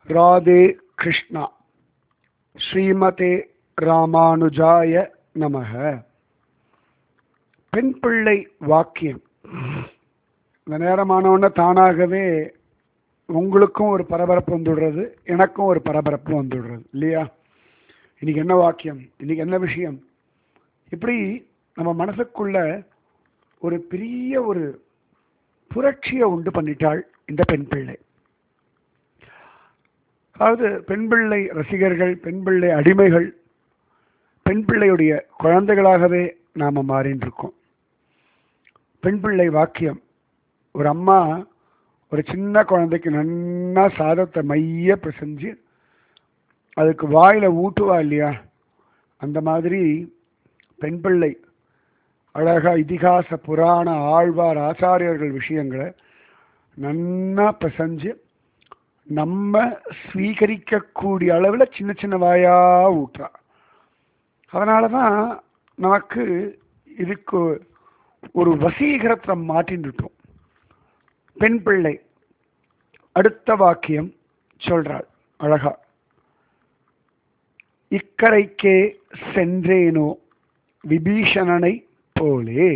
ராதே கிருஷ்ணா ஸ்ரீமதே ராமானுஜாய நமக பெண் பிள்ளை வாக்கியம் இந்த நேரமானவுடனே தானாகவே உங்களுக்கும் ஒரு பரபரப்பு வந்துடுறது எனக்கும் ஒரு பரபரப்பு வந்துடுறது இல்லையா இன்னைக்கு என்ன வாக்கியம் இன்னைக்கு என்ன விஷயம் இப்படி நம்ம மனசுக்குள்ள ஒரு பெரிய ஒரு புரட்சியை உண்டு பண்ணிட்டாள் இந்த பெண் பிள்ளை அதாவது பெண் பிள்ளை ரசிகர்கள் பெண் பிள்ளை அடிமைகள் பெண் பிள்ளையுடைய குழந்தைகளாகவே நாம மாறின்னு இருக்கோம் பெண் பிள்ளை வாக்கியம் ஒரு அம்மா ஒரு சின்ன குழந்தைக்கு நன்னா சாதத்தை மைய பிசைஞ்சு அதுக்கு வாயில ஊட்டுவா இல்லையா அந்த மாதிரி பெண் பிள்ளை அழகா இதிகாச புராண ஆழ்வார் ஆச்சாரியர்கள் விஷயங்களை நன்னா பிசைஞ்சு நம்ம ஸ்வீகரிக்கக்கூடிய அளவில் சின்ன சின்ன வாயா ஊட்டுறா அதனால தான் நமக்கு இதுக்கு ஒரு வசீகரத்தை மாட்டின்னுட்டோம் பெண் பிள்ளை அடுத்த வாக்கியம் சொல்றாள் அழகா இக்கரைக்கே சென்றேனோ விபீஷணனை போலே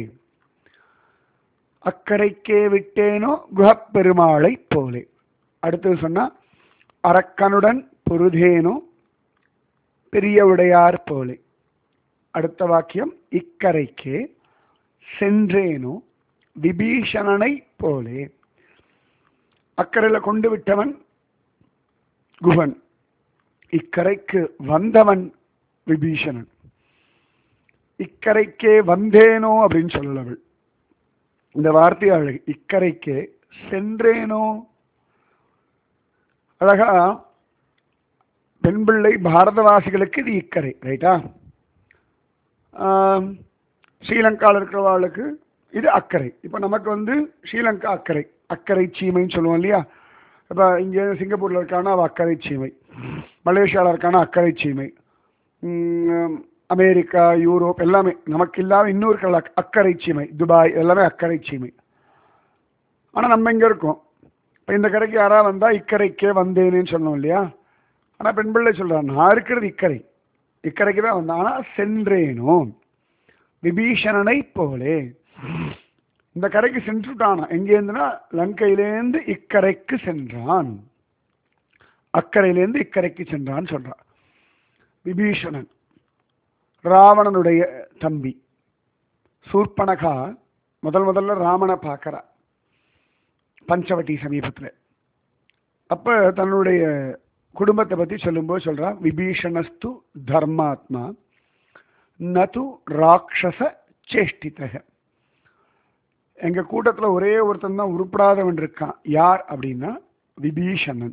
அக்கரைக்கே விட்டேனோ குஹப்பெருமாளை போலே அடுத்தது சொன்னா அரக்கனுடன் பொருதேனோ பெரிய உடையார் போலே அடுத்த வாக்கியம் இக்கரைக்கே சென்றேனோ விபீஷணனை போலே அக்கறையில் கொண்டு விட்டவன் குஹன் இக்கரைக்கு வந்தவன் விபீஷணன் இக்கரைக்கே வந்தேனோ அப்படின்னு சொல்லலவள் இந்த வார்த்தை அழகு இக்கரைக்கே சென்றேனோ அழகா பெண் பிள்ளை பாரதவாசிகளுக்கு இது இக்கரை ரைட்டா ஸ்ரீலங்காவில் இருக்கிறவாளுக்கு இது அக்கறை இப்போ நமக்கு வந்து ஸ்ரீலங்கா அக்கறை அக்கறை சீமைன்னு சொல்லுவோம் இல்லையா இப்போ இங்கே சிங்கப்பூரில் இருக்கானா அவள் அக்கறை சீமை மலேசியாவில் இருக்கானா அக்கறை சீமை அமெரிக்கா யூரோப் எல்லாமே நமக்கு இல்லாத இன்னொரு கல அக்கறை சீமை துபாய் எல்லாமே அக்கறை சீமை ஆனால் நம்ம இங்கே இருக்கோம் இப்போ இந்த கரைக்கு யாராவது வந்தால் இக்கரைக்கே வந்தேனேன்னு சொன்னோம் இல்லையா ஆனால் பெண் பிள்ளை சொல்கிறான் நான் இருக்கிறது இக்கரை இக்கரைக்கு தான் வந்தேன் ஆனால் சென்றேனோ விபீஷணனை போலே இந்த கரைக்கு சென்றுட்டானா எங்கேருந்துனா லங்கையிலேருந்து இக்கரைக்கு சென்றான் அக்கறையிலேருந்து இக்கரைக்கு சென்றான் சொல்றான் விபீஷணன் ராவணனுடைய தம்பி சூர்பனகா முதல் முதல்ல ராமனை பார்க்கறா பஞ்சவட்டி சமீபத்தில் அப்ப தன்னுடைய குடும்பத்தை பத்தி சொல்லும்போது சொல்றா விபீஷணஸ்து தர்மாத்மா நது ராட்சச சேஷ்டிதக எங்க கூட்டத்துல ஒரே ஒருத்தன் தான் உருப்படாதவன் இருக்கான் யார் அப்படின்னா விபீஷணன்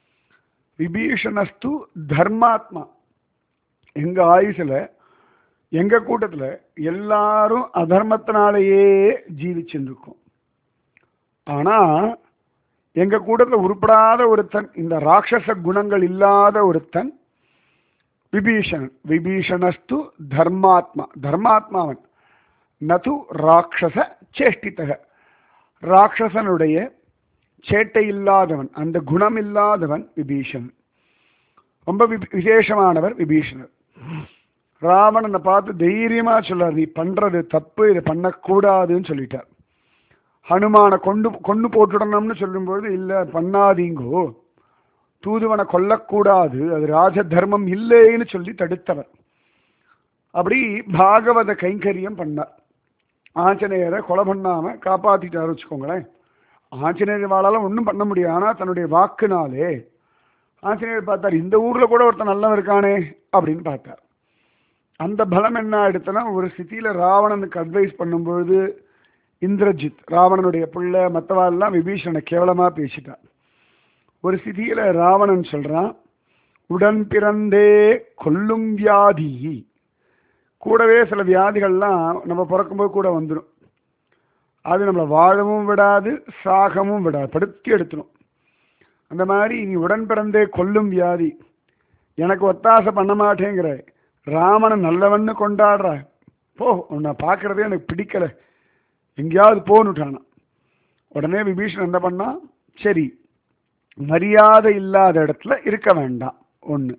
விபீஷணஸ்து தர்மாத்மா எங்க ஆயுசுல எங்க கூட்டத்துல எல்லாரும் அதர்மத்தினாலேயே ஜீவிச்சுருக்கோம் ஆனா எங்க கூட்டத்துல உருப்படாத ஒருத்தன் இந்த ராட்சச குணங்கள் இல்லாத ஒருத்தன் விபீஷணன் விபீஷணஸ்து தர்மாத்மா தர்மாத்மாவன் நது ராட்சச சேஷ்டித்தக ராட்சசனுடைய சேட்டை இல்லாதவன் அந்த குணம் இல்லாதவன் விபீஷணன் ரொம்ப விசேஷமானவர் விபீஷணர் ராவணனை பார்த்து தைரியமா சொல்றார் நீ பண்றது தப்பு இதை பண்ணக்கூடாதுன்னு சொல்லிட்டார் ஹனுமானை கொண்டு கொண்டு போட்டுடணும்னு சொல்லும்போது இல்ல பண்ணாதீங்கோ தூதுவனை கொல்லக்கூடாது அது ராஜ தர்மம் இல்லைன்னு சொல்லி தடுத்தவர் அப்படி பாகவத கைங்கரியம் பண்ணார் ஆஞ்சநேயரை கொலை பண்ணாம காப்பாத்திட்டாரு வச்சுக்கோங்களேன் ஆஞ்சநேயர் வாழால ஒன்றும் பண்ண முடியாது ஆனா தன்னுடைய வாக்குனாலே ஆஞ்சநேயர் பார்த்தார் இந்த ஊர்ல கூட ஒருத்தன் நல்லவன் இருக்கானே அப்படின்னு பார்த்தார் அந்த பலம் என்ன ஆயிடுச்சுன்னா ஒரு ஸ்திதியில ராவணனுக்கு அட்வைஸ் பண்ணும்பொழுது இந்திரஜித் ராவணனுடைய பிள்ளை மற்றவாள்லாம் விபீஷணனை கேவலமா பேசிட்டார் ஒரு ஸ்திதியில ராவணன் சொல்றான் உடன் பிறந்தே கொல்லும் வியாதி கூடவே சில வியாதிகள்லாம் நம்ம பிறக்கும்போது கூட வந்துடும் அது நம்மளை வாழவும் விடாது சாகமும் விடாது படுத்தி எடுத்துடும் அந்த மாதிரி நீ உடன் பிறந்தே கொல்லும் வியாதி எனக்கு ஒத்தாசை பண்ண மாட்டேங்கிற ராமனை நல்லவன்னு கொண்டாடுற போ உன்னை பார்க்கறதே எனக்கு பிடிக்கல எங்கேயாவது போன்னுட்டானா உடனே விபீஷன் என்ன பண்ணா சரி மரியாதை இல்லாத இடத்துல இருக்க வேண்டாம் ஒன்று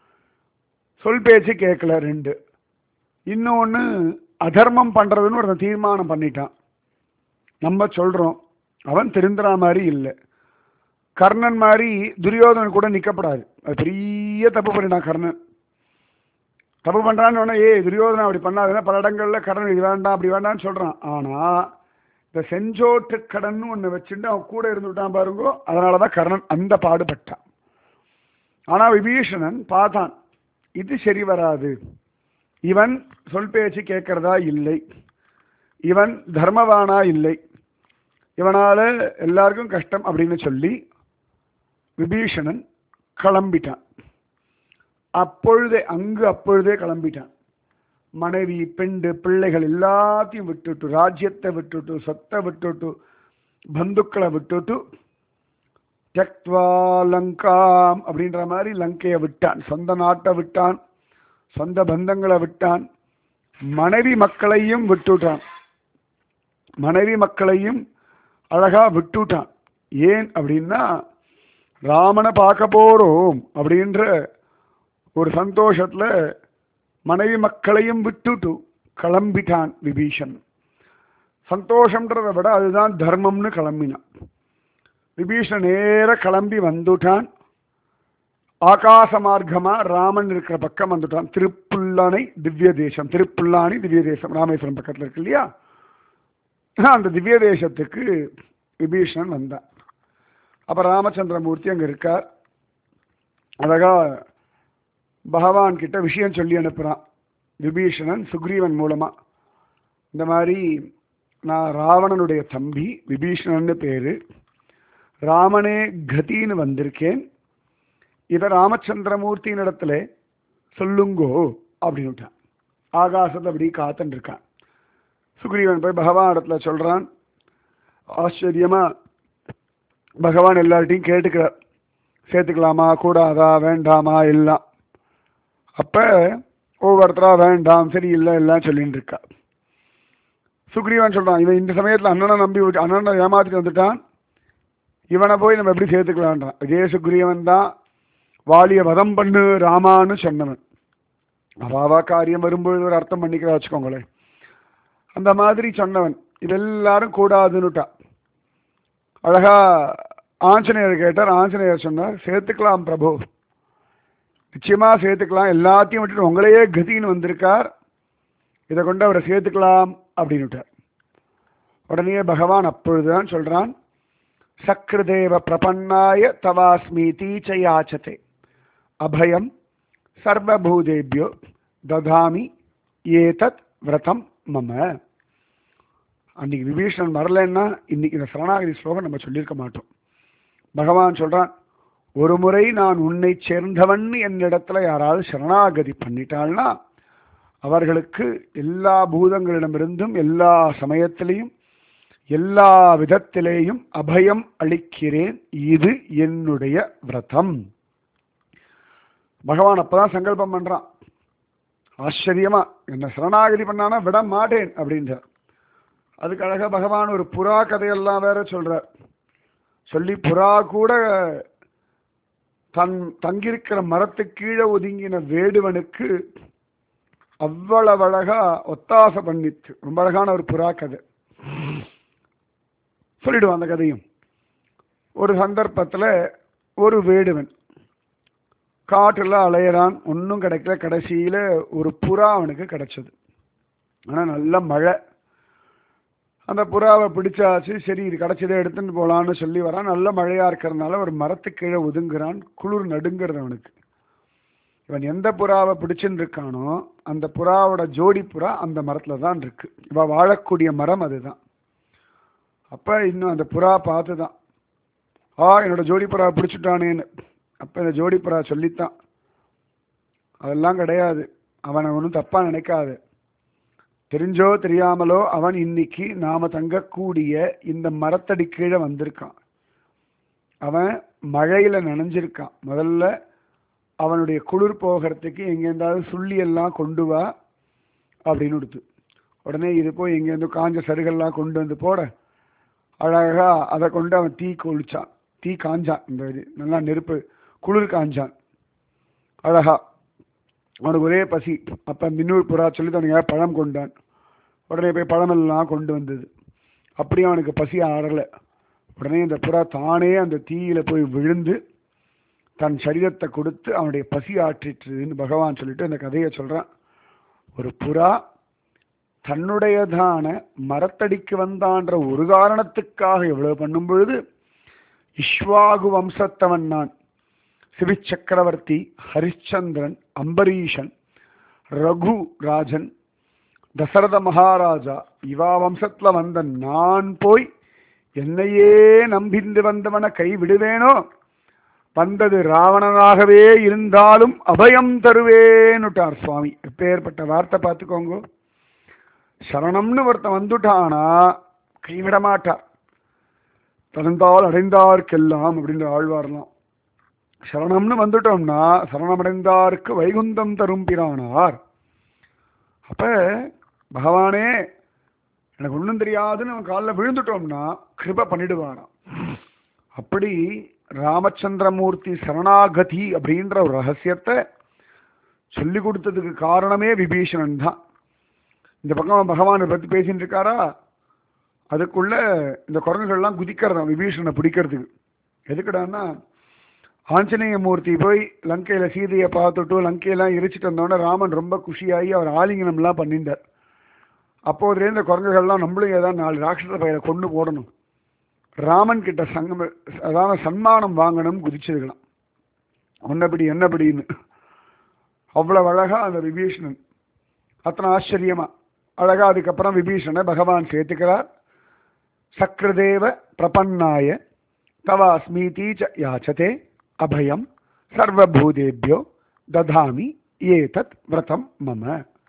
சொல் பேச்சு கேட்கல ரெண்டு இன்னொன்று அதர்மம் பண்ணுறதுன்னு ஒரு தீர்மானம் பண்ணிட்டான் நம்ம சொல்கிறோம் அவன் திருந்துற மாதிரி இல்லை கர்ணன் மாதிரி துரியோதனன் கூட நிற்கப்படாது அது பெரிய தப்பு பண்ணிட்டான் கர்ணன் தப்பு பண்ணுறான்னு உடனே ஏய் துரியோதனன் அப்படி பண்ணாதுன்னா பல இடங்களில் கர்ணன் இது வேண்டாம் அப்படி வேண்டாம்னு சொல்கிறான் ஆனால் இந்த செஞ்சோட்டு கடன் ஒன்று வச்சுட்டு அவன் கூட இருந்துட்டான் பாருங்கோ அதனால தான் கர்ணன் அந்த பாடுபட்டான் ஆனால் விபீஷணன் பார்த்தான் இது சரி வராது இவன் சொல் பேச்சு கேட்கறதா இல்லை இவன் தர்மவானா இல்லை இவனால எல்லாருக்கும் கஷ்டம் அப்படின்னு சொல்லி விபீஷணன் கிளம்பிட்டான் அப்பொழுதே அங்கு அப்பொழுதே கிளம்பிட்டான் மனைவி பெண்டு பிள்ளைகள் எல்லாத்தையும் விட்டுட்டு ராஜ்யத்தை விட்டுட்டு சொத்தை விட்டுட்டு பந்துக்களை விட்டுட்டு தக்வா லங்காம் அப்படின்ற மாதிரி லங்கையை விட்டான் சொந்த நாட்டை விட்டான் சொந்த பந்தங்களை விட்டான் மனைவி மக்களையும் விட்டுட்டான் மனைவி மக்களையும் அழகா விட்டுட்டான் ஏன் அப்படின்னா ராமனை பார்க்க போறோம் அப்படின்ற ஒரு சந்தோஷத்துல மனைவி மக்களையும் விட்டுட்டு கிளம்பிட்டான் விபீஷன் சந்தோஷம்ன்றதை விட அதுதான் தர்மம்னு கிளம்பினான் விபீஷன் நேர கிளம்பி வந்துட்டான் ஆகாச மார்க்கமா ராமன் இருக்கிற பக்கம் வந்துட்டான் திருப்புல்லானை திவ்ய தேசம் திருப்புல்லானி திவ்ய தேசம் ராமேஸ்வரம் பக்கத்தில் இருக்கு இல்லையா அந்த திவ்ய தேசத்துக்கு விபீஷணன் வந்தான் அப்ப ராமச்சந்திரமூர்த்தி அங்க இருக்கார் அழகா பகவான் கிட்ட விஷயம் சொல்லி அனுப்புறான் விபீஷணன் சுக்ரீவன் மூலமா இந்த மாதிரி நான் ராவணனுடைய தம்பி விபீஷணன்னு பேரு ராமனே கதின்னு வந்திருக்கேன் இதை ராமச்சந்திரமூர்த்தியின் இடத்துல சொல்லுங்கோ அப்படின்னுட்டான் ஆகாசத்தை அப்படி காத்துன்னு இருக்கான் சுக்ரீவன் போய் பகவான் இடத்துல சொல்றான் ஆச்சரியமா பகவான் எல்லார்ட்டையும் கேட்டுக்கிறார் சேர்த்துக்கலாமா கூடாதா வேண்டாமா எல்லாம் அப்ப ஒவ்வொருத்தரா வேண்டாம் சரி இல்லை எல்லாம் சொல்லிட்டு இருக்கா சுக்ரீவன் சொல்றான் இவன் இந்த சமயத்துல அண்ணனை நம்பி விட்டு அண்ணனை ஏமாத்திட்டு வந்துட்டான் இவனை போய் நம்ம எப்படி சேர்த்துக்கலான்றான் இதே சுக்ரீவன் தான் வாலிய வதம் பண்ணு ராமான்னு சொன்னவன் அவாவா காரியம் வரும்பொழுது ஒரு அர்த்தம் பண்ணிக்கிறா வச்சுக்கோங்களேன் அந்த மாதிரி சொன்னவன் இதெல்லாரும் கூடாதுன்னுட்டா அழகா ஆஞ்சநேயர் கேட்டார் ஆஞ்சநேயர் சொன்னார் சேர்த்துக்கலாம் பிரபு நிச்சயமா சேர்த்துக்கலாம் எல்லாத்தையும் விட்டுட்டு உங்களையே கதின்னு வந்திருக்கார் இதை கொண்டு அவரை சேர்த்துக்கலாம் அப்படின்னுட்டார் உடனே பகவான் அப்பொழுதுதான் சொல்றான் சக்ருதேவ பிரபன்னாய தவாஸ்மி தீச்ச யாச்சதே அபயம் சர்வபூதேபியோ ததாமி ஏதத் விரதம் மம அன்னைக்கு விபீஷணன் வரலன்னா இன்னைக்கு இந்த சரணாகதி ஸ்லோகம் நம்ம சொல்லியிருக்க மாட்டோம் பகவான் சொல்றான் ஒரு முறை நான் உன்னை சேர்ந்தவன் என்னிடத்துல யாராவது சரணாகதி பண்ணிட்டாள்னா அவர்களுக்கு எல்லா பூதங்களிடமிருந்தும் எல்லா சமயத்திலையும் எல்லா விதத்திலேயும் அபயம் அளிக்கிறேன் இது என்னுடைய விரதம் பகவான் அப்பதான் சங்கல்பம் பண்றான் ஆச்சரியமா என்ன சரணாகதி பண்ணானா விட மாட்டேன் அப்படின்றார் அதுக்கு அழகா பகவான் ஒரு புறா கதையெல்லாம் வேற சொல்றார் சொல்லி புறா கூட தன் தங்கியிருக்கிற மரத்துக்கு கீழே ஒதுங்கின வேடுவனுக்கு அவ்வளவு அழகா ஒத்தாசை பண்ணிச்சு ரொம்ப அழகான ஒரு புறா கதை சொல்லிடுவான் அந்த கதையும் ஒரு சந்தர்ப்பத்துல ஒரு வேடுவன் காட்டுல அலையிறான் ஒன்றும் கிடைக்கல கடைசியில ஒரு புறா அவனுக்கு கிடைச்சது ஆனா நல்ல மழை அந்த புறாவை பிடிச்சாச்சு சரி இது கிடைச்சதே எடுத்துட்டு போலான்னு சொல்லி வரான் நல்ல மழையா இருக்கிறதுனால ஒரு மரத்துக்கு கீழே ஒதுங்குறான் குளிர் நடுங்கிறது அவனுக்கு இவன் எந்த புறாவை பிடிச்சுன்னு இருக்கானோ அந்த புறாவோட ஜோடி புறா அந்த மரத்துல தான் இருக்கு இவ வாழக்கூடிய மரம் அதுதான் அப்ப இன்னும் அந்த புறா பார்த்து தான் ஆ என்னோட ஜோடி புறா பிடிச்சிட்டானேன்னு அப்ப இந்த ஜோடி புறா சொல்லித்தான் அதெல்லாம் கிடையாது அவனை ஒன்றும் தப்பா நினைக்காது தெரிஞ்சோ தெரியாமலோ அவன் இன்னைக்கு நாம தங்கக்கூடிய இந்த மரத்தடி கீழே வந்திருக்கான் அவன் மழையில நனைஞ்சிருக்கான் முதல்ல அவனுடைய குளிர் போகிறதுக்கு எங்கேருந்தாவது சுள்ளி எல்லாம் கொண்டு வா அப்படின்னு கொடுத்து உடனே இது போய் எங்கேருந்து காஞ்ச சருகெல்லாம் கொண்டு வந்து போட அழகா அதை கொண்டு அவன் தீ கொளிச்சான் தீ காஞ்சான் இந்த இது நல்லா நெருப்பு குளிர் காஞ்சான் அழகா அவனுக்கு ஒரே பசி அப்போ மின்னூர் புறா சொல்லி அவனுக்கு பழம் கொண்டான் உடனே போய் பழமெல்லாம் கொண்டு வந்தது அப்படியே அவனுக்கு பசி ஆறலை உடனே இந்த புறா தானே அந்த தீயில போய் விழுந்து தன் சரீரத்தை கொடுத்து அவனுடைய பசி ஆற்றிட்டுன்னு பகவான் சொல்லிட்டு அந்த கதையை சொல்றான் ஒரு புறா தன்னுடையதான மரத்தடிக்கு வந்தான்ற ஒரு காரணத்துக்காக எவ்வளவு பண்ணும் பொழுது இஷ்வாகு வம்சத்தவன் நான் சிவி சக்கரவர்த்தி ஹரிச்சந்திரன் அம்பரீஷன் ரகு ராஜன் தசரத மகாராஜா இவா வம்சத்துல வந்த நான் போய் என்னையே நம்பிந்து வந்தவனை கை விடுவேனோ வந்தது ராவணனாகவே இருந்தாலும் அபயம் தருவேன்னுட்டார் சுவாமி எப்பேற்பட்ட வார்த்தை பார்த்துக்கோங்க சரணம்னு ஒருத்தன் வந்துட்டானா கைவிட மாட்டார் தகுந்தால் அடைந்தார்க்கெல்லாம் அப்படின்ற ஆழ்வார்லாம் சரணம்னு வந்துட்டோம்னா சரணமடைந்தாருக்கு வைகுந்தம் தரும் பிரானார் அப்ப பகவானே எனக்கு ஒன்றும் தெரியாதுன்னு அவன் காலில் விழுந்துட்டோம்னா கிருப பண்ணிடுவாராம் அப்படி ராமச்சந்திரமூர்த்தி சரணாகதி அப்படின்ற ஒரு ரகசியத்தை சொல்லி கொடுத்ததுக்கு காரணமே விபீஷணன் தான் இந்த பக்கம் பகவானை பற்றி பேசிட்டு இருக்காரா அதுக்குள்ள இந்த குரங்குகள்லாம் குதிக்கிறதாம் விபீஷணனை பிடிக்கிறதுக்கு எதுக்குடான்னா ஆஞ்சநேய மூர்த்தி போய் லங்கையில சீதையை பார்த்துட்டு லங்கையெல்லாம் எரிச்சிட்டு வந்தோடனே ராமன் ரொம்ப குஷியாகி அவர் ஆலிங்கனம்லாம் பண்ணிட்டார் அப்போதுலேருந்து இந்த குரங்குகள்லாம் நம்மளும் ஏதாவது நாலு ராட்சச பயிரை கொண்டு போடணும் ராமன் கிட்ட சங்கம் அதாவது சன்மானம் வாங்கணும் குதிச்சதுக்கலாம் ஒன்னபடி என்னபடின்னு அவ்வளவு அழகா அந்த விபீஷணன் அத்தனை ஆச்சரியமா அழகா அதுக்கப்புறம் விபீஷணனை பகவான் சேர்த்துக்கிறார் சக்ரதேவ பிரபன்னாய தவாஸ்மீதி ச யாச்சதே அபயம் சர்வபூதேபியோ ததாமி ஏதத் விரதம் மம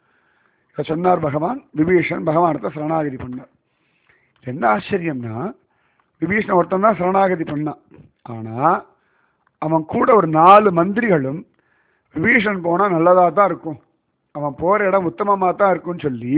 இதை சொன்னார் பகவான் விபீஷன் பகவானத்தை சரணாகதி பண்ணார் என்ன ஆச்சரியம்னா விபீஷன் ஒருத்தன் தான் சரணாகதி பண்ணான் ஆனா அவன் கூட ஒரு நாலு மந்திரிகளும் விபீஷன் போனா நல்லதா தான் இருக்கும் அவன் போற இடம் உத்தமமா தான் இருக்கும்னு சொல்லி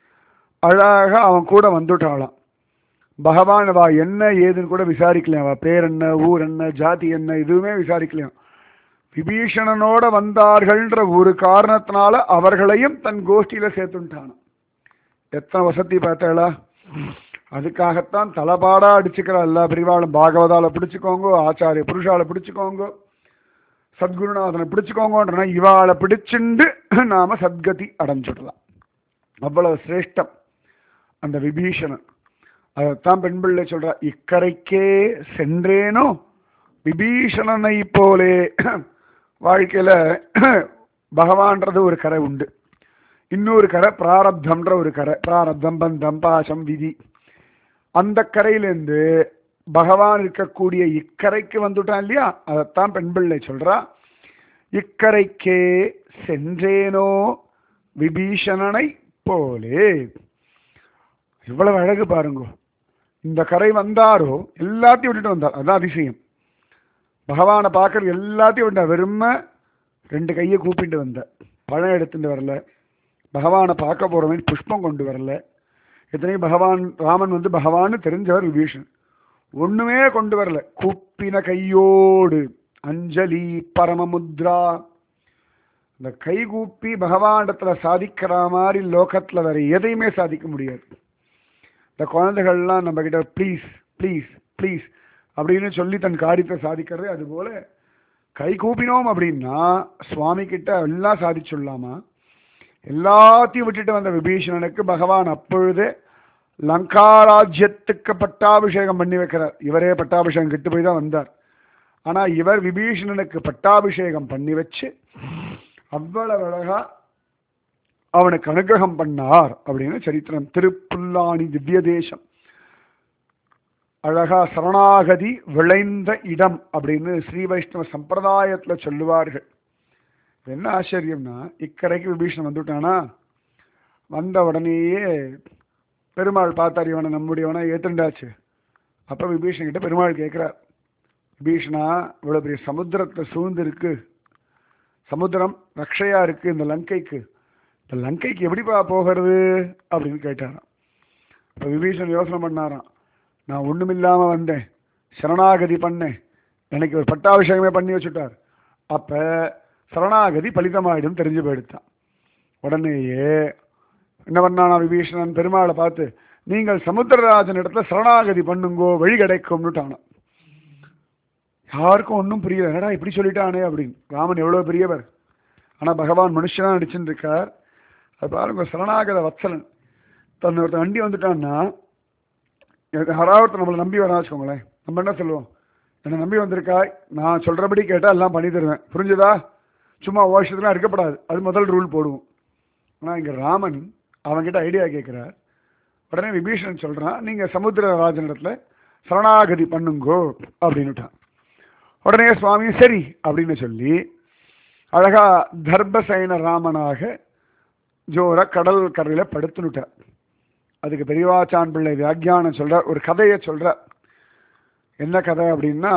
அழகா அவன் கூட வந்துட்டாளாம் பகவான் அவ என்ன ஏதுன்னு கூட விசாரிக்கலையாம் அவ பேர் என்ன ஊர் என்ன ஜாதி என்ன எதுவுமே விசாரிக்கலையாம் விபீஷணனோட வந்தார்கள்ன்ற ஒரு காரணத்தினால அவர்களையும் தன் கோஷ்டியில சேர்த்துட்டானாம் எத்தனை வசதி பார்த்தாளா அதுக்காகத்தான் தலபாடா அடிச்சுக்கிற எல்லா பிரிவாளும் பாகவதால பிடிச்சுக்கோங்க ஆச்சாரிய புருஷால பிடிச்சுக்கோங்க சத்குருநாதனை பிடிச்சுக்கோங்கன்றனா இவாளை பிடிச்சுண்டு நாம சத்கதி அடைஞ்சிடலாம் அவ்வளவு சிரேஷ்டம் அந்த விபீஷணன் அதைத்தான் பெண் பிள்ளை சொல்றா இக்கரைக்கே சென்றேனோ விபீஷணனை போலே வாழ்க்கையில பகவான்றது ஒரு கரை உண்டு இன்னொரு கரை பிராரப்தம்ன்ற ஒரு கரை பிராரப்தம் பந்தம் பாசம் விதி அந்த கரையிலேருந்து பகவான் இருக்கக்கூடிய இக்கரைக்கு வந்துட்டான் இல்லையா அதைத்தான் பெண் பிள்ளை சொல்றா இக்கரைக்கே சென்றேனோ விபீஷணனை போலே இவ்வளவு அழகு பாருங்க இந்த கரை வந்தாரோ எல்லாத்தையும் விட்டுட்டு வந்தார் அதான் அதிசயம் பகவானை பார்க்கறது எல்லாத்தையும் விட்டார் வெறும ரெண்டு கையை கூப்பிட்டு வந்த பழம் எடுத்துட்டு வரல பகவானை பார்க்க போறவன் புஷ்பம் கொண்டு வரல எத்தனையும் பகவான் ராமன் வந்து பகவான்னு தெரிஞ்சவர் விபீஷன் ஒண்ணுமே கொண்டு வரல கூப்பின கையோடு அஞ்சலி பரமமுத்ரா இந்த கை கூப்பி பகவானிடத்துல சாதிக்கிற மாதிரி லோகத்துல வேற எதையுமே சாதிக்க முடியாது இந்த குழந்தைகள்லாம் நம்ம கிட்ட ப்ளீஸ் ப்ளீஸ் ப்ளீஸ் அப்படின்னு சொல்லி தன் காரியத்தை சாதிக்கிறது அதுபோல கை கூப்பினோம் அப்படின்னா சுவாமி கிட்ட எல்லாம் சாதிச்சுடலாமா எல்லாத்தையும் விட்டுட்டு வந்த விபீஷணனுக்கு பகவான் அப்பொழுதே லங்காராஜ்யத்துக்கு பட்டாபிஷேகம் பண்ணி வைக்கிறார் இவரே பட்டாபிஷேகம் கெட்டு போய் தான் வந்தார் ஆனா இவர் விபீஷணனுக்கு பட்டாபிஷேகம் பண்ணி வச்சு அவ்வளவு அழகா அவனுக்கு அனுகிரகம் பண்ணார் அப்படின்னு சரித்திரம் திருப்புல்லாணி திவ்ய தேசம் அழகா சரணாகதி விளைந்த இடம் அப்படின்னு ஸ்ரீ வைஷ்ணவ சம்பிரதாயத்துல சொல்லுவார்கள் என்ன ஆச்சரியம்னா இக்கரைக்கு விபீஷணன் வந்துட்டானா வந்த உடனேயே பெருமாள் பார்த்தார் இவனை நம்முடையவனை ஏத்துண்டாச்சு அப்ப விபீஷன் கிட்ட பெருமாள் கேட்கிறார் விபீஷணா இவ்வளவு பெரிய சமுத்திரத்தை சூழ்ந்து இருக்கு சமுத்திரம் ரக்ஷையா இருக்கு இந்த லங்கைக்கு இந்த லங்கைக்கு எப்படிப்பா போகிறது அப்படின்னு கேட்டாராம் இப்போ விபீஷன் யோசனை பண்ணாராம் நான் ஒண்ணுமில்லாம வந்தேன் சரணாகதி பண்ணேன் எனக்கு ஒரு பட்டாபிஷேகமே பண்ணி வச்சுட்டார் அப்ப சரணாகதி பலிதமாயிடும் தெரிஞ்சு போயிடுத்தான் உடனேயே என்ன பண்ணானா விபீஷணன் பெருமாளை பார்த்து நீங்கள் சமுத்திரராஜன் இடத்துல சரணாகதி பண்ணுங்கோ வழி கிடைக்கும்னுட்டானான் யாருக்கும் ஒன்றும் புரியல என்னடா இப்படி சொல்லிட்டானே அப்படின்னு ராமன் எவ்வளவு பெரியவர் ஆனா பகவான் மனுஷனா நடிச்சுட்டு இருக்கார் அது பாருங்க சரணாகத வத்சலன் தன் ஒருத்தன் வண்டி வந்துட்டான்னா யாராவது ஒருத்தர் நம்மளை நம்பி வரா வச்சுக்கோங்களேன் நம்ம என்ன சொல்லுவோம் என்னை நம்பி வந்திருக்காய் நான் சொல்றபடி கேட்டால் எல்லாம் பண்ணி தருவேன் புரிஞ்சுதா சும்மா வருஷத்துலாம் இருக்கப்படாது அது முதல் ரூல் போடுவோம் ஆனால் இங்கே ராமன் அவன்கிட்ட ஐடியா கேட்குறார் உடனே விபீஷணன் சொல்கிறான் நீங்கள் சமுத்திரராஜன் இடத்துல சரணாகதி பண்ணுங்கோ அப்படின்னுட்டான் உடனே சுவாமி சரி அப்படின்னு சொல்லி அழகா தர்பசயன ராமனாக ஜோர கடல் கரையில் படுத்துனுட்டார் அதுக்கு பெரியவாச்சான் பிள்ளை வியாக்கியானம் சொல்ற ஒரு கதையை சொல்ற என்ன கதை அப்படின்னா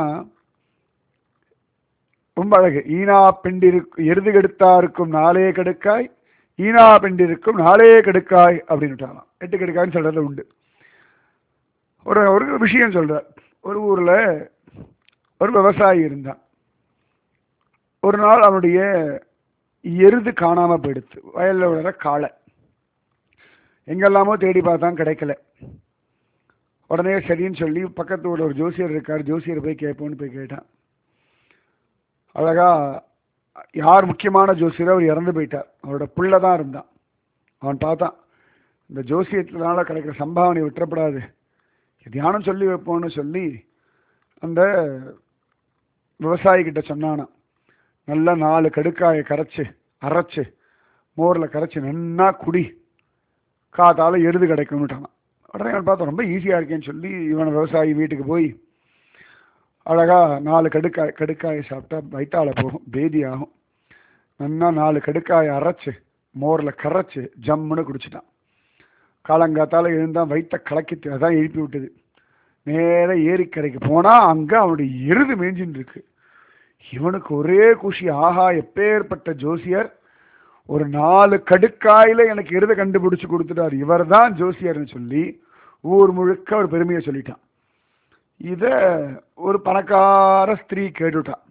ரொம்ப அழகு ஈனா பெண்டிருக்கு எருது கெடுத்தாருக்கும் நாளே கெடுக்காய் ஈனா பெண்டிருக்கும் நாளே கெடுக்காய் அப்படின்னுட்டாராம் எட்டு கெடுக்காய்ன்னு சொல்றது உண்டு ஒரு ஒரு விஷயம் சொல்ற ஒரு ஊர்ல ஒரு விவசாயி இருந்தான் ஒரு நாள் அவனுடைய எருது காணாம போயிடுத்து வயல்ல விழுற காளை எங்கெல்லாமோ தேடி பார்த்தான் கிடைக்கல உடனே சரின்னு சொல்லி பக்கத்து ஊர்ல ஒரு ஜோசியர் இருக்கார் ஜோசியர் போய் கேட்போன்னு போய் கேட்டான் அழகா யார் முக்கியமான ஜோசியரோ அவர் இறந்து போயிட்டார் அவரோட புள்ள தான் இருந்தான் அவன் பார்த்தான் இந்த ஜோசியத்தினால கிடைக்கிற சம்பாவனை விட்டுறப்படாது தியானம் சொல்லி வைப்போம்னு சொல்லி அந்த விவசாயி கிட்ட சொன்னானாம் நல்லா நாலு கடுக்காயை கரைச்சு அரைச்சு மோரில் கரைச்சு நன்னா குடி காத்தால எருது கிடைக்கும்னுட்டானான் உடனே அவன் பார்த்தா ரொம்ப ஈஸியாக இருக்கேன்னு சொல்லி இவன் விவசாயி வீட்டுக்கு போய் அழகா நாலு கடுக்காய் கடுக்காயை சாப்பிட்டா வயிற்றால போகும் பேதி ஆகும் நன்னா நாலு கடுக்காயை அரைச்சு மோரில் கரைச்சு ஜம்முன்னு குடிச்சிட்டான் காலங்காத்தால எழுந்தான் வயிற்ற கலக்கிட்டு அதான் எழுப்பி விட்டது நேர ஏரிக்கரைக்கு போனா அங்க அவனுடைய எருது மேய்ஞ்சின்னு இருக்கு இவனுக்கு ஒரே குஷி ஆஹா எப்பேற்பட்ட ஜோசியர் ஒரு நாலு கடுக்காயில எனக்கு எருதை கண்டுபிடிச்சு கொடுத்துட்டார் இவர் தான் ஜோசியர்னு சொல்லி ஊர் முழுக்க ஒரு பெருமையை சொல்லிட்டான் இத ஒரு பணக்கார ஸ்திரீ கேட்டுட்டான்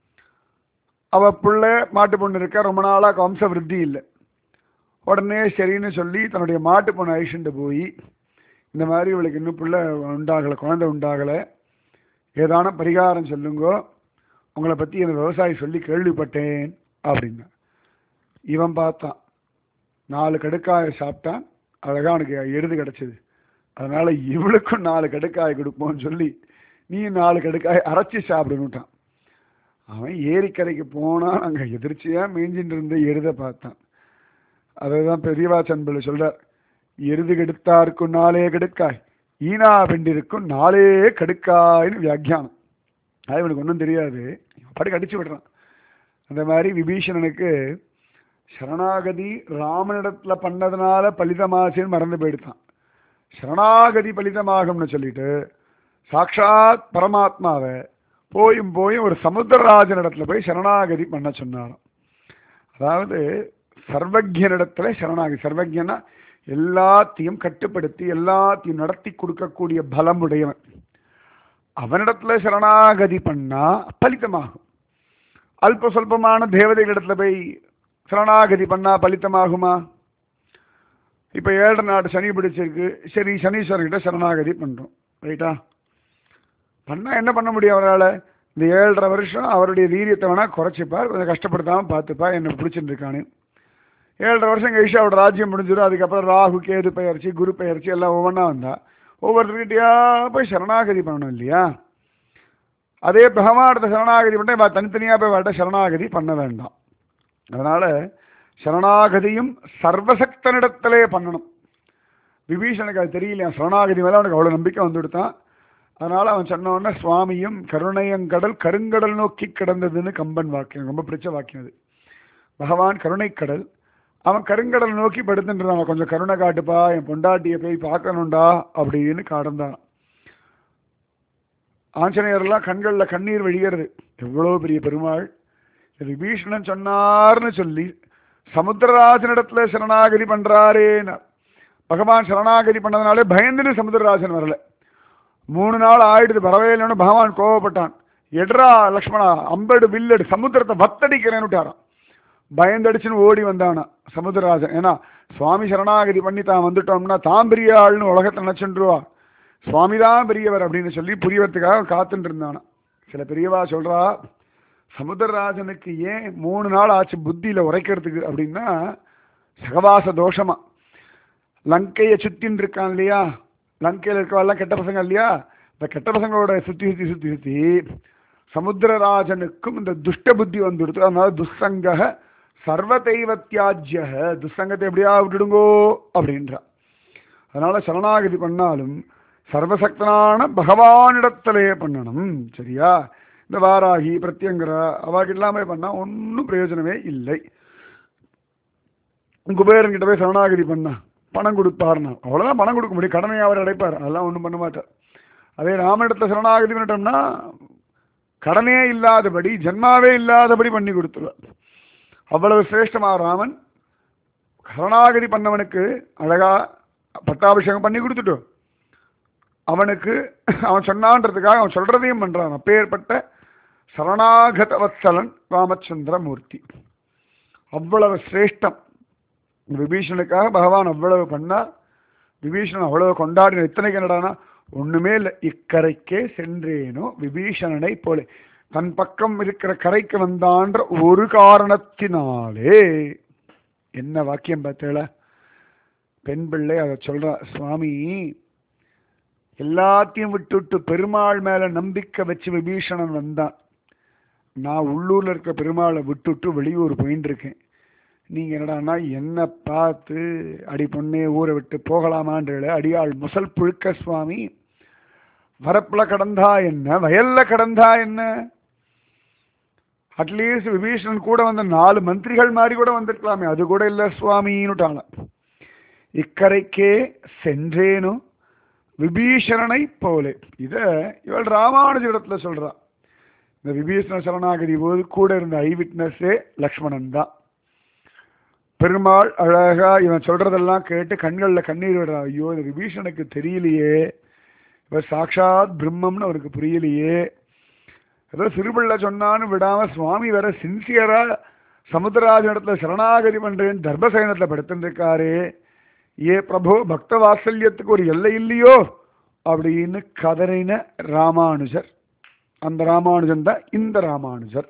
அவ பிள்ளை மாட்டு பொண்ணு இருக்கா ரொம்ப நாளா வம்ச விருத்தி இல்லை உடனே சரின்னு சொல்லி தன்னுடைய மாட்டு பொண்ணு அழிச்சுட்டு போய் இந்த மாதிரி இவளுக்கு இன்னும் பிள்ளை உண்டாகலை குழந்தை உண்டாகலை ஏதான பரிகாரம் சொல்லுங்கோ உங்களை பற்றி அந்த விவசாயி சொல்லி கேள்விப்பட்டேன் அப்படின்னா இவன் பார்த்தான் நாலு கடுக்காயை சாப்பிட்டான் அழகா அவனுக்கு எருது கிடச்சிது அதனால இவளுக்கும் நாலு கடுக்காய் கொடுப்போம்னு சொல்லி நீ நாலு கடுக்காய் அரைச்சி சாப்பிடணுட்டான் அவன் ஏரிக்கரைக்கு போனான் அங்கே எதிர்ச்சியாக மேய்ஞ்சிட்டு இருந்த எருதை பார்த்தான் அதுதான் பெரியவா சண்பிள்ளை சொல்றார் எருது கெடுத்தாருக்கும் நாளே கெடுக்காய் ஈனா பெண்டிருக்கும் நாளே கெடுக்காய்னு வியாக்கியானம் அது இவனுக்கு ஒன்றும் தெரியாது படுக்க அடிச்சு விடுறான் அந்த மாதிரி விபீஷணனுக்கு சரணாகதி ராமனிடத்துல பண்ணதுனால பலிதமாச்சுன்னு மறந்து போயிடுத்தான் சரணாகதி பலிதமாகும்னு சொல்லிட்டு சாட்சாத் பரமாத்மாவை போயும் போயும் ஒரு சமுத்திரராஜன் இடத்துல போய் சரணாகதி பண்ண சொன்னாராம் அதாவது சர்வஜனிடத்துல சரணாகதி சர்வஜனா எல்லாத்தையும் கட்டுப்படுத்தி எல்லாத்தையும் நடத்தி கொடுக்கக்கூடிய பலம் உடையவன் அவனிடத்துல சரணாகதி பண்ணா பலித்தமாகும் அல்ப சொல்பமான தேவதைகளிடத்துல போய் சரணாகதி பண்ணா பலித்தமாகுமா இப்ப ஏழரை நாடு சனி பிடிச்சிருக்கு சரி சனீஸ்வரர்கிட்ட சரணாகதி பண்றோம் ரைட்டா பண்ணா என்ன பண்ண முடியும் அவரால் இந்த ஏழரை வருஷம் அவருடைய வீரியத்தை வேணா குறைச்சிப்பார் கொஞ்சம் கஷ்டப்படுத்தாம பார்த்துப்பா என்ன பிடிச்சிட்டு இருக்கான்னு ஏழரை வருஷம் கழிச்சு அவரோட ராஜ்யம் முடிஞ்சிடும் அதுக்கப்புறம் ராகு கேது பெயர்ச்சி குரு பெயர்ச்சி எல்லாம் ஒவ்வொன்றா வந்தா ஒவ்வொருத்தர்கிட்டயா போய் சரணாகதி பண்ணணும் இல்லையா அதே பகவானத்தை சரணாகதி பண்ண இவ தனித்தனியாக போய் வாட்ட சரணாகதி பண்ண வேண்டாம் அதனால சரணாகதியும் சர்வசக்தனிடத்திலே பண்ணணும் விபீஷனுக்கு அது தெரியலையா சரணாகதி மேலே அவனுக்கு அவ்வளோ நம்பிக்கை வந்துவிடுத்தான் அதனால அவன் சொன்ன உடனே சுவாமியும் கருணையங்கடல் கருங்கடல் நோக்கி கிடந்ததுன்னு கம்பன் வாக்கியம் ரொம்ப பிடிச்ச வாக்கியம் அது பகவான் கருணைக்கடல் அவன் கருங்கடல் நோக்கி படுத்துட்டு கொஞ்சம் கருணை காட்டுப்பா என் பொண்டாட்டியை போய் பார்க்கணும்டா அப்படின்னு கடந்தான் ஆஞ்சநேயர்லாம் கண்களில் கண்ணீர் வழிகிறது எவ்வளோ பெரிய பெருமாள் விபீஷணன் சொன்னார்னு சொல்லி சமுத்திரராஜனிடத்துல சரணாகதி பண்றாரேன்னு பகவான் சரணாகதி பண்ணதுனாலே பயந்துன்னு சமுத்திரராஜன் வரல மூணு நாள் ஆயிடுது வரவே இல்லைன்னு பகவான் கோவப்பட்டான் எட்ரா லக்ஷ்மணா அம்பெடு வில்லெடு சமுத்திரத்தை வத்தடிக்கிறேன்னு விட்டாராம் பயந்தடிச்சுன்னு ஓடி வந்தானா சமுத்திரராஜன் ஏன்னா சுவாமி சரணாகதி பண்ணி தான் வந்துட்டோம்னா தான் பெரிய ஆள்னு உலகத்தை நினைச்சுருவா சுவாமி தான் பெரியவர் அப்படின்னு சொல்லி புரியறதுக்காக காத்துட்டு இருந்தானா சில பெரியவா சொல்றா சமுத்திரராஜனுக்கு ஏன் மூணு நாள் ஆச்சு புத்தியில உரைக்கிறதுக்கு அப்படின்னா சகவாச தோஷமா லங்கையை சுத்தின்னு இருக்கான் இல்லையா லங்கையில் இருக்கவெல்லாம் கெட்ட பசங்க இல்லையா இந்த கெட்ட பசங்களோட சுத்தி சுத்தி சுத்தி சுத்தி சமுத்திரராஜனுக்கும் இந்த துஷ்ட புத்தி வந்துடுது அதனால துஸ்சங்க சர்வ தெய்வத்தியாஜ்ய துஸ்சங்கத்தை எப்படியா விட்டுடுங்கோ அப்படின்றா அதனால சரணாகதி பண்ணாலும் சர்வசக்தனான பகவானிடத்திலே பண்ணணும் சரியா இந்த வாராகி பிரத்யங்கரா அவாக்கு இல்லாம பண்ணா ஒன்றும் பிரயோஜனமே இல்லை குபேரன்கிட்ட போய் சரணாகதி பண்ணா பணம் கொடுப்பாருன்னா அவ்வளோதான் பணம் கொடுக்க முடியும் கடனை அவர் அடைப்பார் அதெல்லாம் ஒன்றும் பண்ண மாட்டார் அதே ராமனிடத்தில் சரணாகதி பண்ணிட்டோம்னா கடனே இல்லாதபடி ஜென்மாவே இல்லாதபடி பண்ணி கொடுத்துருவார் அவ்வளவு சிரேஷ்டமா ராமன் சரணாகதி பண்ணவனுக்கு அழகா பட்டாபிஷேகம் பண்ணி கொடுத்துட்டோம் அவனுக்கு அவன் சொன்னான்றதுக்காக அவன் சொல்றதையும் பண்றான் அப்பேற்பட்ட சரணாகத வத்சலன் ராமச்சந்திரமூர்த்தி அவ்வளவு சிரேஷ்டம் விபீஷனுக்காக பகவான் அவ்வளவு பண்ணார் விபீஷணன் அவ்வளவு கொண்டாடின இத்தனைக்கு என்னடானா ஒண்ணுமே இல்லை இக்கரைக்கே சென்றேனோ விபீஷணனை போல தன் பக்கம் இருக்கிற கரைக்கு வந்தான்ற ஒரு காரணத்தினாலே என்ன வாக்கியம் பார்த்தேள பெண் பிள்ளை அதை சொல்றா சுவாமி எல்லாத்தையும் விட்டுவிட்டு பெருமாள் மேல நம்பிக்கை வச்சு விபீஷணன் வந்தான் நான் உள்ளூர்ல இருக்கிற பெருமாளை விட்டுட்டு வெளியூர் போயின்னு இருக்கேன் நீங்க என்னடான்னா என்ன பார்த்து அடி பொண்ணே ஊரை விட்டு போகலாமான்ற அடியாள் முசல் புழுக்க சுவாமி வரப்புல கடந்தா என்ன வயல்ல கடந்தா என்ன அட்லீஸ்ட் விபீஷணன் கூட வந்த நாலு மந்திரிகள் மாதிரி கூட வந்திருக்கலாமே அது கூட இல்ல சுவாமின்னுட்டாங்க இக்கரைக்கே சென்றேனோ விபீஷணனை போலே இத இவள் ராமானுஜிடத்துல சொல்றா இந்த விபீஷண சரணாகதி போது கூட இருந்த ஐ விட்னஸே லக்ஷ்மணன் தான் பெருமாள் அழகா இவன் சொல்றதெல்லாம் கேட்டு கண்கள்ல கண்ணீர் விடுறா ஐயோ இந்த விபீஷனுக்கு தெரியலையே இவர் சாட்சாத் பிரம்மம்னு அவருக்கு புரியலையே ஏதோ சிறுபிள்ளை சொன்னான்னு விடாம சுவாமி வேற சின்சியரா சமுத்திரராஜ இடத்துல சரணாகதி பண்றேன் தர்பசயனத்துல படுத்துருக்காரு ஏ பிரபு பக்த வாத்சல்யத்துக்கு ஒரு எல்லை இல்லையோ அப்படின்னு கதறின ராமானுஜர் அந்த ராமானுஜன் தான் இந்த ராமானுஜர்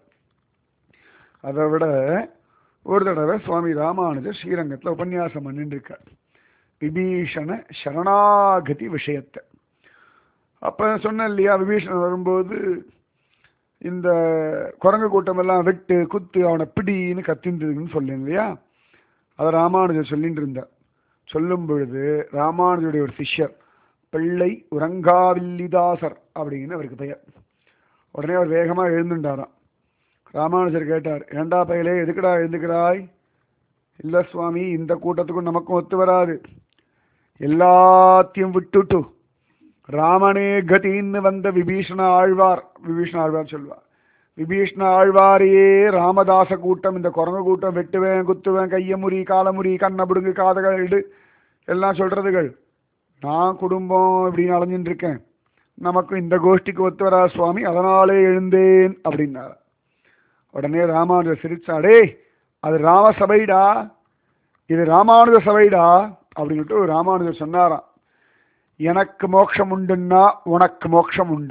அதை விட ஒரு தடவை சுவாமி ராமானுஜர் ஸ்ரீரங்கத்தில் உபன்யாசம் பண்ணிட்டு இருக்கார் விபீஷண சரணாகதி விஷயத்தை அப்ப சொன்னேன் இல்லையா விபீஷணன் வரும்போது இந்த குரங்கு கூட்டம் எல்லாம் வெட்டு குத்து அவனை பிடின்னு கத்தின்றதுன்னு சொல்லேன் இல்லையா அதை ராமானுஜர் சொல்லிட்டு இருந்தார் சொல்லும் பொழுது ராமானுஜருடைய ஒரு சிஷ்யர் பிள்ளை உறங்காவில்லிதாசர் அப்படின்னு அவருக்கு பெயர் உடனே அவர் வேகமாக எழுந்துட்டாராம் ராமானுஜர் கேட்டார் ஏண்டா பயலே எதுக்குடா எழுந்துக்கிறாய் இல்லை சுவாமி இந்த கூட்டத்துக்கும் நமக்கும் ஒத்து வராது எல்லாத்தையும் விட்டுட்டு ராமனே கதின்னு வந்த விபீஷண ஆழ்வார் விபீஷண ஆழ்வார் சொல்வார் விபீஷ்ண ஆழ்வாரையே ராமதாச கூட்டம் இந்த குரங்கு கூட்டம் வெட்டுவேன் குத்துவேன் கைய முறி கால முறி கண்ணை பிடுங்கு காதகள் இடு எல்லாம் சொல்றதுகள் நான் குடும்பம் இப்படின்னு அலைஞ்சிட்டு இருக்கேன் நமக்கும் இந்த கோஷ்டிக்கு ஒத்து வரா சுவாமி அதனாலே எழுந்தேன் அப்படின்னார் உடனே ராமானுஜர் சிரிச்சாடே அது ராம சபைடா இது ராமானுஜ சபைடா அப்படின்ட்டு ராமானுஜர் சொன்னாராம் எனக்கு மோட்சம் உண்டுன்னா உனக்கு மோட்சம் உண்டு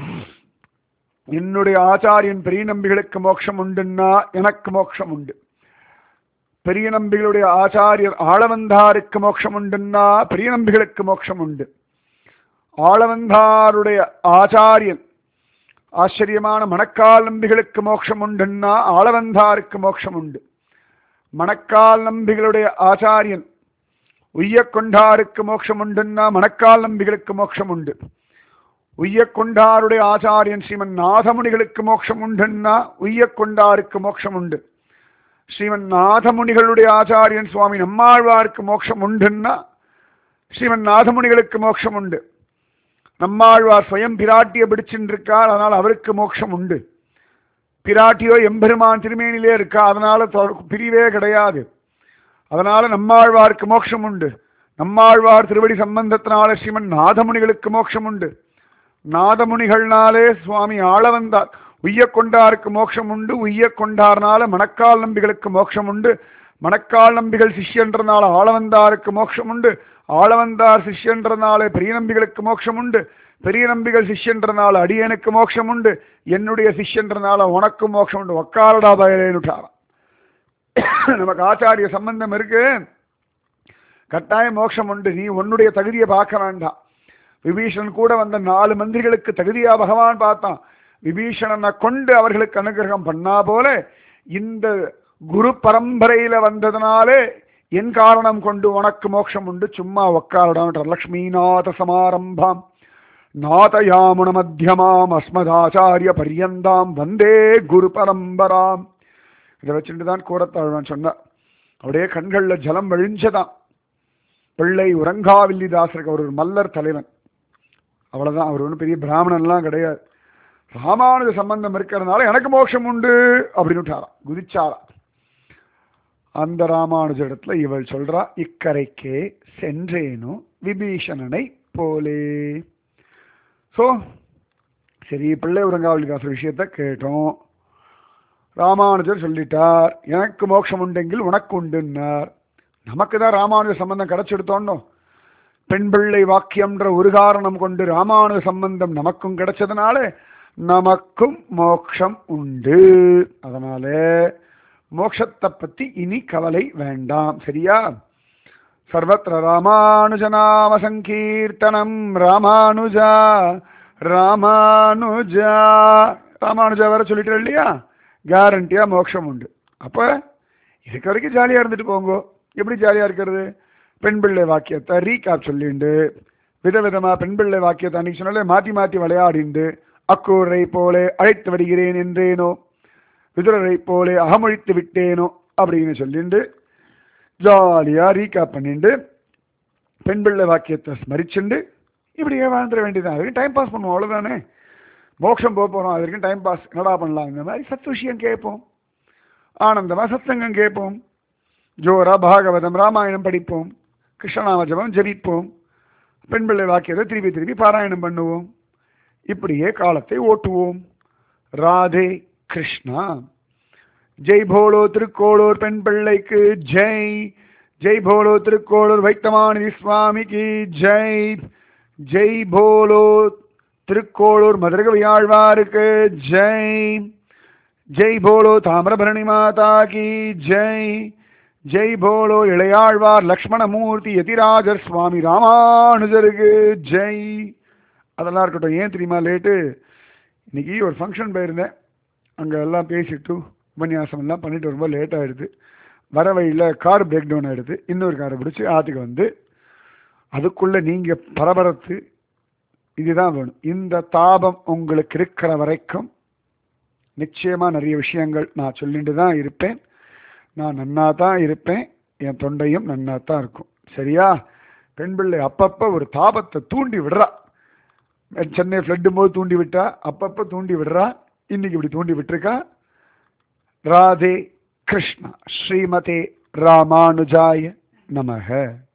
என்னுடைய ஆச்சாரியன் பெரிய நம்பிகளுக்கு மோட்சம் உண்டுன்னா எனக்கு மோட்சம் உண்டு பெரிய நம்பிகளுடைய ஆச்சாரியர் ஆளவந்தாருக்கு மோட்சம் உண்டுன்னா பெரிய நம்பிகளுக்கு மோட்சம் உண்டு ஆளவந்தாருடைய ஆச்சாரியன் ஆச்சரியமான மணக்கால் நம்பிகளுக்கு மோட்சம் உண்டுன்னா ஆளவந்தாருக்கு மோட்சம் உண்டு மணக்கால் நம்பிகளுடைய ஆச்சாரியன் உய்யக்கொண்டாருக்கு மோட்சம் உண்டுன்னா மணக்கால் நம்பிகளுக்கு மோட்சம் உண்டு உய்யக்கொண்டாருடைய ஆச்சாரியன் ஸ்ரீமன் நாதமுனிகளுக்கு மோட்சம் உண்டுன்னா உய்யக்கொண்டாருக்கு மோட்சம் உண்டு ஸ்ரீமன் நாதமுனிகளுடைய ஆச்சாரியன் சுவாமி நம்மாழ்வாருக்கு மோட்சம் உண்டுன்னா ஸ்ரீமன் நாதமுனிகளுக்கு மோட்சம் உண்டு நம்மாழ்வார் ஸ்வயம் பிராட்டியை பிடிச்சுருக்கார் அதனால் அவருக்கு மோட்சம் உண்டு பிராட்டியோ எம்பெருமான் திருமேனிலே இருக்கா அதனால பிரிவே கிடையாது அதனால நம்மாழ்வாருக்கு மோட்சம் உண்டு நம்மாழ்வார் திருவடி சம்பந்தத்தினால ஸ்ரீமன் நாதமுனிகளுக்கு மோட்சம் உண்டு நாதமுனிகள்னாலே சுவாமி ஆள வந்தார் உய்ய கொண்டாருக்கு மோட்சம் உண்டு உய்ய கொண்டார்னால மணக்கால் நம்பிகளுக்கு மோட்சம் உண்டு மணக்கால் நம்பிகள் சிஷ்யன்றனால ஆளவந்தாருக்கு மோட்சம் உண்டு ஆளவந்தார் சிஷ்யன்றனால பெரிய நம்பிகளுக்கு மோட்சம் உண்டு பெரிய நம்பிகள் சிஷ்யன்றனால அடியனுக்கு மோட்சம் உண்டு என்னுடைய சிஷ்யன்றனால உனக்கு மோட்சம் உண்டு ஒக்காரடா பயலேனுட்டாராம் நமக்கு ஆச்சாரிய சம்பந்தம் இருக்கு கட்டாயம் மோட்சம் உண்டு நீ உன்னுடைய தகுதியை பார்க்க வேண்டாம் விபீஷணன் கூட வந்த நாலு மந்திரிகளுக்கு தகுதியா பகவான் பார்த்தான் விபீஷணனை கொண்டு அவர்களுக்கு அனுகிரகம் பண்ணா போல இந்த குரு பரம்பரையில வந்ததுனாலே என் காரணம் கொண்டு உனக்கு மோட்சம் உண்டு சும்மா உக்காரடான் லக்ஷ்மிநாத சமாரம்பாம் நாதயாமுன மத்தியமாம் அஸ்மதாச்சாரிய பரியந்தாம் வந்தே குரு பரம்பராம் இதை வச்சுட்டு தான் கூடத்தாழ்வான் சொன்னார் அப்படியே கண்கள்ல ஜலம் வழிஞ்சதான் பிள்ளை உறங்காவில்லிதாசருக்கு அவர் ஒரு மல்லர் தலைவன் அவ்வளவுதான் அவர் ஒன்றும் பெரிய பிராமணன்லாம் கிடையாது ராமானுஜ சம்பந்தம் இருக்கிறதுனால எனக்கு மோட்சம் உண்டு அப்படின்னு விட்டாராம் குதிச்சாரா அந்த ராமானுஜ இடத்துல இவள் சொல்றா இக்கரைக்கே சென்றேனோ விபீஷணனை போலே ஸோ சரி பிள்ளை உறங்காவலிதாசர் விஷயத்த கேட்டோம் ராமானுஜர் சொல்லிட்டார் எனக்கு மோட்சம் உண்டெங்கில் உனக்கு உண்டுன்னார் நமக்கு தான் ராமானுஜ சம்பந்தம் கிடைச்செடுத்தோன்னோ பெண் பிள்ளை வாக்கியம்ன்ற ஒரு காரணம் கொண்டு ராமானுஜ சம்பந்தம் நமக்கும் கிடைச்சதுனால நமக்கும் மோட்சம் உண்டு அதனால மோட்சத்தை பத்தி இனி கவலை வேண்டாம் சரியா சர்வத்திர ராமானுஜநாம சங்கீர்த்தனம் ராமானுஜா ராமானுஜா ராமானுஜா வேற சொல்லிட்டு இல்லையா கேரண்டியா மோட்சம் உண்டு அப்ப இருக்க வரைக்கும் ஜாலியா இருந்துட்டு போங்கோ எப்படி ஜாலியா இருக்கிறது பெண் பிள்ளை வாக்கியத்தை ரீகாப் சொல்லிண்டு விதவிதமா பெண் பிள்ளை வாக்கியத்தை அன்னைக்கு சொன்னாலே மாத்தி மாத்தி விளையாடிண்டு அக்கூரை போலே அழைத்து வருகிறேன் என்றேனோ விதுரரை போலே அகமொழித்து விட்டேனோ அப்படின்னு சொல்லிண்டு ஜாலியா ரீகாப் பண்ணிண்டு பெண் பிள்ளை வாக்கியத்தை ஸ்மரிச்சுண்டு இப்படியே வாழ்ந்துட வேண்டியதான் அது டைம் பாஸ் பண்ணுவோம் அவ்வளவுதானே மோட்சம் போக போறோம் அது வரைக்கும் டைம் பாஸ் என்னடா பண்ணலாம் இந்த மாதிரி சத் விஷயம் கேட்போம் ஆனந்தமா சத்சங்கம் கேட்போம் ஜோரா பாகவதம் ராமாயணம் படிப்போம் கிருஷ்ணநாம ஜபம் ஜபிப்போம் பெண் பிள்ளை வாக்கியத்தை திருப்பி திருப்பி பாராயணம் பண்ணுவோம் இப்படியே காலத்தை ஓட்டுவோம் ராதே கிருஷ்ணா ஜெய் போலோ திருக்கோளூர் பெண் பிள்ளைக்கு ஜெய் ஜெய் போலோ திருக்கோளூர் வைத்தமானி சுவாமிக்கு ஜெய் ஜெய் போலோ திருக்கோளூர் மதுரகவியாழ்வாருக்கு ஜெய் ஜெய் போலோ தாமிரபரணி மாதா கி ஜெய் ஜெய் போலோ இளையாழ்வார் லக்ஷ்மணமூர்த்தி யதிராஜர் சுவாமி ராமானுஜருக்கு ஜெய் அதெல்லாம் இருக்கட்டும் ஏன் தெரியுமா லேட்டு இன்னைக்கு ஒரு ஃபங்க்ஷன் போயிருந்தேன் அங்கே எல்லாம் பேசிட்டு உபன்யாசம் எல்லாம் பண்ணிட்டு வரும்போது லேட் ஆயிடுது வர வழியில் கார் பிரேக் டவுன் ஆயிடுது இன்னொரு காரை பிடிச்சி ஆற்றுக்கு வந்து அதுக்குள்ளே நீங்கள் பரபரத்து இதுதான் வேணும் இந்த தாபம் உங்களுக்கு இருக்கிற வரைக்கும் நிச்சயமாக நிறைய விஷயங்கள் நான் சொல்லிட்டு தான் இருப்பேன் நான் நன்னா தான் இருப்பேன் என் தொண்டையும் நன்னா தான் இருக்கும் சரியா பெண் பிள்ளை அப்பப்போ ஒரு தாபத்தை தூண்டி விடுறா சென்னை ஃப்ளட்டும் போது தூண்டி விட்டா அப்பப்போ தூண்டி விடுறா இன்னைக்கு இப்படி தூண்டி விட்டுருக்கா ராதே கிருஷ்ணா ஸ்ரீமதே ராமானுஜாய நமக